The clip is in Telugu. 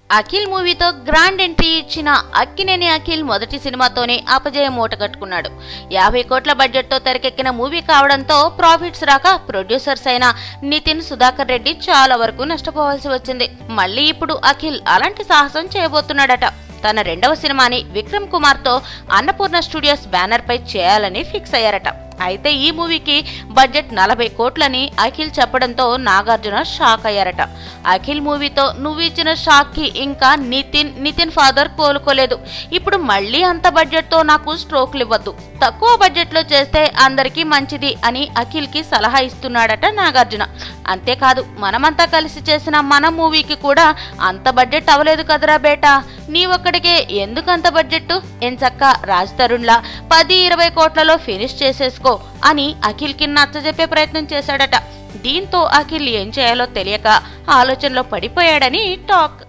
అఖిల్ మూవీతో గ్రాండ్ ఎంట్రీ ఇచ్చిన అక్కినేని అఖిల్ మొదటి సినిమాతోనే అపజయం మూట కట్టుకున్నాడు యాభై కోట్ల బడ్జెట్తో తెరకెక్కిన మూవీ కావడంతో ప్రాఫిట్స్ రాక ప్రొడ్యూసర్స్ అయిన నితిన్ సుధాకర్ రెడ్డి చాలా వరకు నష్టపోవాల్సి వచ్చింది మళ్ళీ ఇప్పుడు అఖిల్ అలాంటి సాహసం చేయబోతున్నాడట తన రెండవ సినిమాని విక్రమ్ కుమార్ తో అన్నపూర్ణ స్టూడియోస్ బ్యానర్ పై చేయాలని ఫిక్స్ అయ్యారట అయితే ఈ మూవీకి బడ్జెట్ నలభై కోట్లని అఖిల్ చెప్పడంతో నాగార్జున షాక్ అయ్యారట అఖిల్ మూవీతో నువ్వు ఇచ్చిన షాక్ కి ఇంకా నితిన్ నితిన్ ఫాదర్ కోలుకోలేదు ఇప్పుడు మళ్ళీ అంత బడ్జెట్ తో నాకు స్ట్రోక్లు ఇవ్వద్దు తక్కువ బడ్జెట్ లో చేస్తే అందరికీ మంచిది అని అఖిల్ కి సలహా ఇస్తున్నాడట నాగార్జున అంతేకాదు మనమంతా కలిసి చేసిన మన మూవీకి కూడా అంత బడ్జెట్ అవ్వలేదు కదరా బేటా నీ ఒక్కడికే ఎందుకంత బడ్జెట్ ఎంచక్క రాజ్ తరుణ్లా పది ఇరవై కోట్లలో ఫినిష్ చేసేసుకో అని అఖిల్ కి నచ్చజెప్పే ప్రయత్నం చేశాడట దీంతో అఖిల్ ఏం చేయాలో తెలియక ఆలోచనలో పడిపోయాడని టాక్